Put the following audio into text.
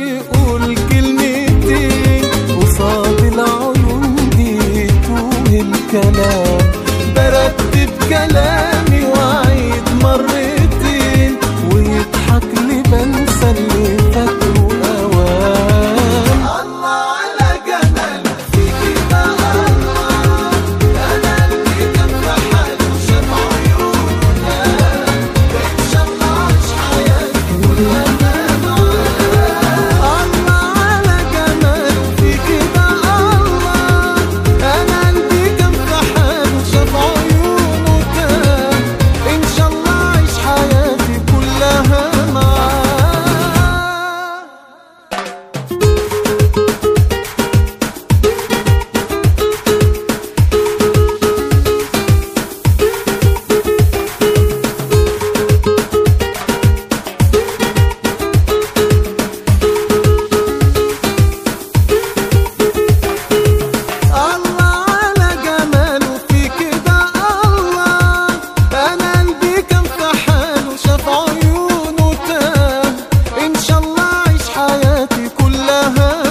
يقول كلمتين قصاد العيون دي توه الكلام برتب كلامي واعيد مرتين ويضحك لي بنسى اللي فاكره اوام الله على جمال فيكي بقى الله انا اللي كان في حاله شاف عيوننا ان شاء الله عاش حياتي كلها الله على جمال فيكي بقى الله انا قلبي كان في حاله شاف عيونه تاه ان شاء الله عايش حياتي كلها معاه الله على جماله في كده الله انا قلبي كان في حاله شاف عيونه تاه ان شاء الله عيش حياتي كلها